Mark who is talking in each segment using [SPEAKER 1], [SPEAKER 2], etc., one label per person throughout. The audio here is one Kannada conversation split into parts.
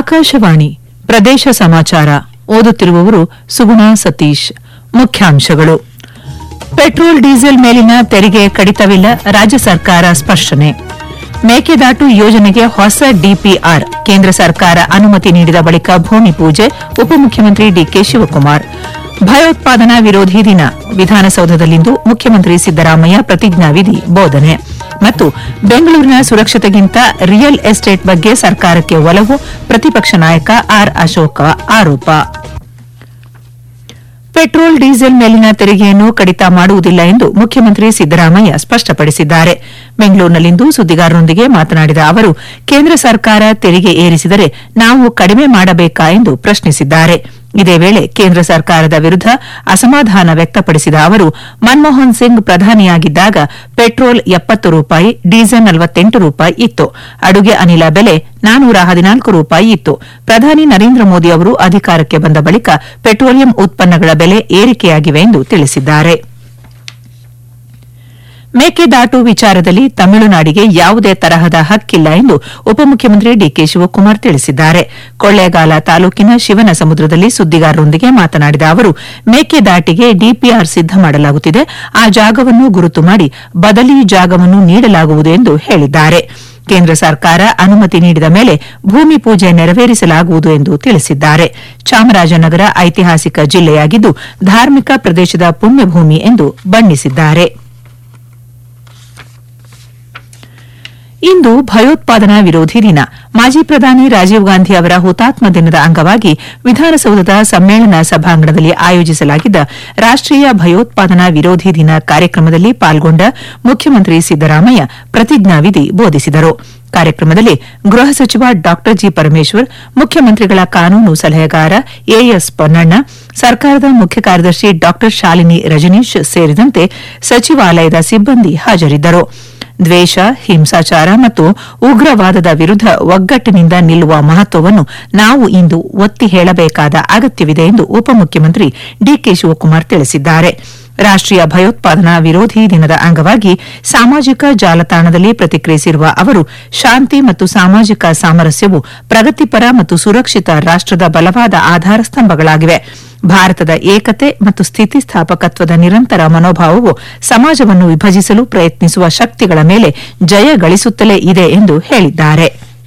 [SPEAKER 1] ಆಕಾಶವಾಣಿ ಪ್ರದೇಶ ಸಮಾಚಾರ ಓದುತ್ತಿರುವವರು ಸುಗುಣ ಸತೀಶ್ ಮುಖ್ಯಾಂಶಗಳು ಪೆಟ್ರೋಲ್ ಡೀಸೆಲ್ ಮೇಲಿನ ತೆರಿಗೆ ಕಡಿತವಿಲ್ಲ ರಾಜ್ಯ ಸರ್ಕಾರ ಸ್ಪಷ್ಟನೆ ಮೇಕೆದಾಟು ಯೋಜನೆಗೆ ಹೊಸ ಡಿಪಿಆರ್ ಕೇಂದ್ರ ಸರ್ಕಾರ ಅನುಮತಿ ನೀಡಿದ ಬಳಿಕ ಭೂಮಿ ಪೂಜೆ ಉಪಮುಖ್ಯಮಂತ್ರಿ ಡಿಕೆ ಶಿವಕುಮಾರ್ ಭಯೋತ್ಪಾದನಾ ವಿರೋಧಿ ದಿನ ವಿಧಾನಸೌಧದಲ್ಲಿಂದು ಮುಖ್ಯಮಂತ್ರಿ ಸಿದ್ದರಾಮಯ್ಯ ಪ್ರತಿಜ್ಞಾವಿಧಿ ಬೋಧನೆ ಮತ್ತು ಬೆಂಗಳೂರಿನ ಸುರಕ್ಷತೆಗಿಂತ ರಿಯಲ್ ಎಸ್ಟೇಟ್ ಬಗ್ಗೆ ಸರ್ಕಾರಕ್ಕೆ ಒಲವು ಪ್ರತಿಪಕ್ಷ ನಾಯಕ ಆರ್ ಅಶೋಕ ಆರೋಪ ಪೆಟ್ರೋಲ್ ಡೀಸೆಲ್ ಮೇಲಿನ ತೆರಿಗೆಯನ್ನು ಕಡಿತ ಮಾಡುವುದಿಲ್ಲ ಎಂದು ಮುಖ್ಯಮಂತ್ರಿ ಸಿದ್ದರಾಮಯ್ಯ ಸ್ಪಷ್ಟಪಡಿಸಿದ್ದಾರೆ ಬೆಂಗಳೂರಿನಲ್ಲಿಂದು ಸುದ್ದಿಗಾರರೊಂದಿಗೆ ಮಾತನಾಡಿದ ಅವರು ಕೇಂದ್ರ ಸರ್ಕಾರ ತೆರಿಗೆ ಏರಿಸಿದರೆ ನಾವು ಕಡಿಮೆ ಮಾಡಬೇಕಾ ಎಂದು ಪ್ರಶ್ನಿಸಿದ್ದಾರೆ ಇದೇ ವೇಳೆ ಕೇಂದ್ರ ಸರ್ಕಾರದ ವಿರುದ್ದ ಅಸಮಾಧಾನ ವ್ಯಕ್ತಪಡಿಸಿದ ಅವರು ಮನಮೋಹನ್ ಸಿಂಗ್ ಪ್ರಧಾನಿಯಾಗಿದ್ದಾಗ ಪೆಟ್ರೋಲ್ ಎಪ್ಪತ್ತು ರೂಪಾಯಿ ಡೀಸೆಲ್ ನಲವತ್ತೆಂಟು ರೂಪಾಯಿ ಇತ್ತು ಅಡುಗೆ ಅನಿಲ ಬೆಲೆ ನಾನೂರ ಹದಿನಾಲ್ಕು ರೂಪಾಯಿ ಇತ್ತು ಪ್ರಧಾನಿ ನರೇಂದ್ರ ಮೋದಿ ಅವರು ಅಧಿಕಾರಕ್ಕೆ ಬಂದ ಬಳಿಕ ಪೆಟ್ರೋಲಿಯಂ ಉತ್ಪನ್ನಗಳ ಬೆಲೆ ಏರಿಕೆಯಾಗಿವೆ ಎಂದು ತಿಳಿಸಿದ್ದಾರೆ ಮೇಕೆದಾಟು ವಿಚಾರದಲ್ಲಿ ತಮಿಳುನಾಡಿಗೆ ಯಾವುದೇ ತರಹದ ಹಕ್ಕಿಲ್ಲ ಎಂದು ಉಪಮುಖ್ಯಮಂತ್ರಿ ಡಿಕೆ ಶಿವಕುಮಾರ್ ತಿಳಿಸಿದ್ದಾರೆ ಕೊಳ್ಳೇಗಾಲ ತಾಲೂಕಿನ ಶಿವನ ಸಮುದ್ರದಲ್ಲಿ ಸುದ್ದಿಗಾರರೊಂದಿಗೆ ಮಾತನಾಡಿದ ಅವರು ಮೇಕೆದಾಟಿಗೆ ಡಿಪಿಆರ್ ಸಿದ್ದ ಮಾಡಲಾಗುತ್ತಿದೆ ಆ ಜಾಗವನ್ನು ಗುರುತು ಮಾಡಿ ಬದಲಿ ಜಾಗವನ್ನು ನೀಡಲಾಗುವುದು ಎಂದು ಹೇಳಿದ್ದಾರೆ ಕೇಂದ್ರ ಸರ್ಕಾರ ಅನುಮತಿ ನೀಡಿದ ಮೇಲೆ ಭೂಮಿ ಪೂಜೆ ನೆರವೇರಿಸಲಾಗುವುದು ಎಂದು ತಿಳಿಸಿದ್ದಾರೆ ಚಾಮರಾಜನಗರ ಐತಿಹಾಸಿಕ ಜಿಲ್ಲೆಯಾಗಿದ್ದು ಧಾರ್ಮಿಕ ಪ್ರದೇಶದ ಪುಣ್ಯಭೂಮಿ ಎಂದು ಬಣ್ಣಿಸಿದ್ದಾರೆ ಇಂದು ಭಯೋತ್ಪಾದನಾ ವಿರೋಧಿ ದಿನ ಮಾಜಿ ಪ್ರಧಾನಿ ರಾಜೀವ್ ಗಾಂಧಿ ಅವರ ಹುತಾತ್ಮ ದಿನದ ಅಂಗವಾಗಿ ವಿಧಾನಸೌಧದ ಸಮ್ಮೇಳನ ಸಭಾಂಗಣದಲ್ಲಿ ಆಯೋಜಿಸಲಾಗಿದ್ದ ರಾಷ್ಟೀಯ ಭಯೋತ್ಪಾದನಾ ವಿರೋಧಿ ದಿನ ಕಾರ್ಯಕ್ರಮದಲ್ಲಿ ಪಾಲ್ಗೊಂಡ ಮುಖ್ಯಮಂತ್ರಿ ಸಿದ್ದರಾಮಯ್ಯ ಪ್ರತಿಜ್ಞಾವಿಧಿ ಬೋಧಿಸಿದರು ಕಾರ್ಯಕ್ರಮದಲ್ಲಿ ಗೃಹ ಸಚಿವ ಡಾ ಜಿ ಪರಮೇಶ್ವರ್ ಮುಖ್ಯಮಂತ್ರಿಗಳ ಕಾನೂನು ಸಲಹೆಗಾರ ಎಎಸ್ ಪೊನ್ನಣ್ಣ ಸರ್ಕಾರದ ಮುಖ್ಯ ಕಾರ್ಯದರ್ಶಿ ಡಾ ಶಾಲಿನಿ ರಜನೀಶ್ ಸೇರಿದಂತೆ ಸಚಿವಾಲಯದ ಸಿಬ್ಬಂದಿ ಹಾಜರಿದ್ದರು ದ್ವೇಷ ಹಿಂಸಾಚಾರ ಮತ್ತು ಉಗ್ರವಾದದ ವಿರುದ್ದ ಒಗ್ಗಟ್ಟಿನಿಂದ ನಿಲ್ಲುವ ಮಹತ್ವವನ್ನು ನಾವು ಇಂದು ಒತ್ತಿ ಹೇಳಬೇಕಾದ ಅಗತ್ಯವಿದೆ ಎಂದು ಉಪಮುಖ್ಯಮಂತ್ರಿ ಡಿಕೆ ಶಿವಕುಮಾರ್ ತಿಳಿಸಿದ್ದಾರೆ ರಾಷ್ಟೀಯ ಭಯೋತ್ಪಾದನಾ ವಿರೋಧಿ ದಿನದ ಅಂಗವಾಗಿ ಸಾಮಾಜಿಕ ಜಾಲತಾಣದಲ್ಲಿ ಪ್ರತಿಕ್ರಿಯಿಸಿರುವ ಅವರು ಶಾಂತಿ ಮತ್ತು ಸಾಮಾಜಿಕ ಸಾಮರಸ್ಯವು ಪ್ರಗತಿಪರ ಮತ್ತು ಸುರಕ್ಷಿತ ರಾಷ್ಟದ ಬಲವಾದ ಆಧಾರ ಸ್ತಂಭಗಳಾಗಿವೆ ಭಾರತದ ಏಕತೆ ಮತ್ತು ಸ್ಥಿತಿಸ್ಥಾಪಕತ್ವದ ನಿರಂತರ ಮನೋಭಾವವು ಸಮಾಜವನ್ನು ವಿಭಜಿಸಲು ಪ್ರಯತ್ನಿಸುವ ಶಕ್ತಿಗಳ ಮೇಲೆ ಜಯ ಗಳಿಸುತ್ತಲೇ ಇದೆ ಎಂದು ಹೇಳಿದ್ದಾರೆ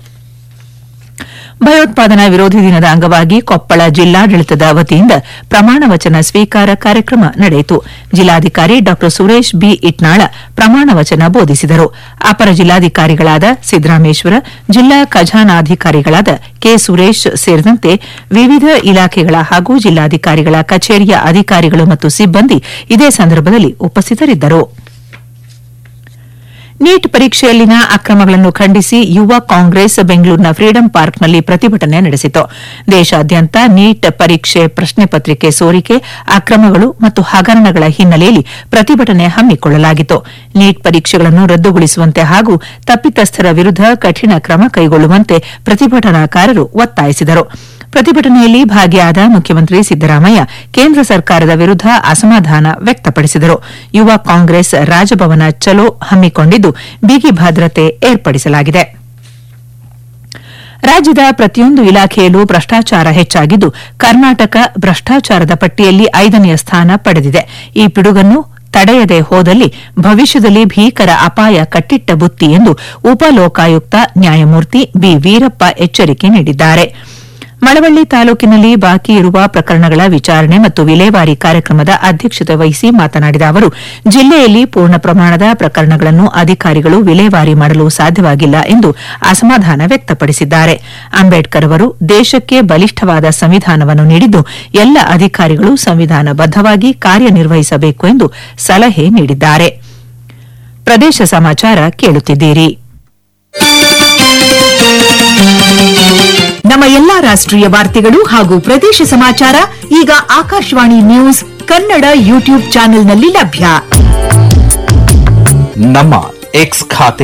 [SPEAKER 1] ಭಯೋತ್ಪಾದನಾ ವಿರೋಧಿ ದಿನದ ಅಂಗವಾಗಿ ಕೊಪ್ಪಳ ಜಿಲ್ಲಾಡಳಿತದ ವತಿಯಿಂದ ಪ್ರಮಾಣ ವಚನ ಸ್ವೀಕಾರ ಕಾರ್ಯಕ್ರಮ ನಡೆಯಿತು ಜಿಲ್ಲಾಧಿಕಾರಿ ಡಾ ಸುರೇಶ್ ಬಿ ಇಟ್ನಾಳ ಪ್ರಮಾಣ ವಚನ ಬೋಧಿಸಿದರು ಅಪರ ಜಿಲ್ಲಾಧಿಕಾರಿಗಳಾದ ಸಿದ್ದರಾಮೇಶ್ವರ ಜಿಲ್ಲಾ ಖಜಾನಾಧಿಕಾರಿಗಳಾದ ಕೆ ಸುರೇಶ್ ಸೇರಿದಂತೆ ವಿವಿಧ ಇಲಾಖೆಗಳ ಹಾಗೂ ಜಿಲ್ಲಾಧಿಕಾರಿಗಳ ಕಚೇರಿಯ ಅಧಿಕಾರಿಗಳು ಮತ್ತು ಸಿಬ್ಬಂದಿ ಇದೇ ಸಂದರ್ಭದಲ್ಲಿ ಉಪಸ್ಥಿತರಿದ್ದರು ನೀಟ್ ಪರೀಕ್ಷೆಯಲ್ಲಿನ ಅಕ್ರಮಗಳನ್ನು ಖಂಡಿಸಿ ಯುವ ಕಾಂಗ್ರೆಸ್ ಬೆಂಗಳೂರಿನ ಫ್ರೀಡಂ ಪಾರ್ಕ್ನಲ್ಲಿ ಪ್ರತಿಭಟನೆ ನಡೆಸಿತು ದೇಶಾದ್ಯಂತ ನೀಟ್ ಪರೀಕ್ಷೆ ಪ್ರಶ್ನೆ ಪತ್ರಿಕೆ ಸೋರಿಕೆ ಅಕ್ರಮಗಳು ಮತ್ತು ಹಗರಣಗಳ ಹಿನ್ನೆಲೆಯಲ್ಲಿ ಪ್ರತಿಭಟನೆ ಹಮ್ಮಿಕೊಳ್ಳಲಾಗಿತ್ತು ನೀಟ್ ಪರೀಕ್ಷೆಗಳನ್ನು ರದ್ದುಗೊಳಿಸುವಂತೆ ಹಾಗೂ ತಪ್ಪಿತಸ್ಥರ ವಿರುದ್ದ ಕಠಿಣ ಕ್ರಮ ಕೈಗೊಳ್ಳುವಂತೆ ಪ್ರತಿಭಟನಾಕಾರರು ಒತ್ತಾಯಿಸಿದರು ಪ್ರತಿಭಟನೆಯಲ್ಲಿ ಭಾಗಿಯಾದ ಮುಖ್ಯಮಂತ್ರಿ ಸಿದ್ದರಾಮಯ್ಯ ಕೇಂದ್ರ ಸರ್ಕಾರದ ವಿರುದ್ದ ಅಸಮಾಧಾನ ವ್ಯಕ್ತಪಡಿಸಿದರು ಯುವ ಕಾಂಗ್ರೆಸ್ ರಾಜಭವನ ಚಲೋ ಹಮ್ಮಿಕೊಂಡಿದ್ದು ಬಿಗಿ ಭದ್ರತೆ ಏರ್ಪಡಿಸಲಾಗಿದೆ ರಾಜ್ಯದ ಪ್ರತಿಯೊಂದು ಇಲಾಖೆಯಲ್ಲೂ ಭ್ರಷ್ಟಾಚಾರ ಹೆಚ್ಚಾಗಿದ್ದು ಕರ್ನಾಟಕ ಭ್ರಷ್ಟಾಚಾರದ ಪಟ್ಟಿಯಲ್ಲಿ ಐದನೆಯ ಸ್ಥಾನ ಪಡೆದಿದೆ ಈ ಪಿಡುಗನ್ನು ತಡೆಯದೆ ಹೋದಲ್ಲಿ ಭವಿಷ್ಯದಲ್ಲಿ ಭೀಕರ ಅಪಾಯ ಕಟ್ಟಿಟ್ಟ ಬುತ್ತಿ ಎಂದು ಉಪಲೋಕಾಯುಕ್ತ ನ್ಯಾಯಮೂರ್ತಿ ಬಿ ವೀರಪ್ಪ ಎಚ್ಚರಿಕೆ ನೀಡಿದ್ದಾರೆ ಮಳವಳ್ಳಿ ತಾಲೂಕಿನಲ್ಲಿ ಬಾಕಿ ಇರುವ ಪ್ರಕರಣಗಳ ವಿಚಾರಣೆ ಮತ್ತು ವಿಲೇವಾರಿ ಕಾರ್ಯಕ್ರಮದ ಅಧ್ಯಕ್ಷತೆ ವಹಿಸಿ ಮಾತನಾಡಿದ ಅವರು ಜಿಲ್ಲೆಯಲ್ಲಿ ಪೂರ್ಣ ಪ್ರಮಾಣದ ಪ್ರಕರಣಗಳನ್ನು ಅಧಿಕಾರಿಗಳು ವಿಲೇವಾರಿ ಮಾಡಲು ಸಾಧ್ಯವಾಗಿಲ್ಲ ಎಂದು ಅಸಮಾಧಾನ ವ್ಯಕ್ತಪಡಿಸಿದ್ದಾರೆ ಅಂಬೇಡ್ಕರ್ ಅವರು ದೇಶಕ್ಕೆ ಬಲಿಷ್ಠವಾದ ಸಂವಿಧಾನವನ್ನು ನೀಡಿದ್ದು ಎಲ್ಲ ಅಧಿಕಾರಿಗಳು ಸಂವಿಧಾನಬದ್ದವಾಗಿ ಕಾರ್ಯನಿರ್ವಹಿಸಬೇಕು ಎಂದು ಸಲಹೆ ನೀಡಿದ್ದಾರೆ ಪ್ರದೇಶ ಸಮಾಚಾರ ಕೇಳುತ್ತಿದ್ದೀರಿ
[SPEAKER 2] ನಮ್ಮ ಎಲ್ಲಾ ರಾಷ್ಟ್ರೀಯ ವಾರ್ತೆಗಳು ಹಾಗೂ ಪ್ರದೇಶ ಸಮಾಚಾರ ಈಗ ಆಕಾಶವಾಣಿ ನ್ಯೂಸ್ ಕನ್ನಡ ಯೂಟ್ಯೂಬ್ ಚಾನೆಲ್ನಲ್ಲಿ ಲಭ್ಯ
[SPEAKER 3] ನಮ್ಮ ಎಕ್ಸ್ ಖಾತೆ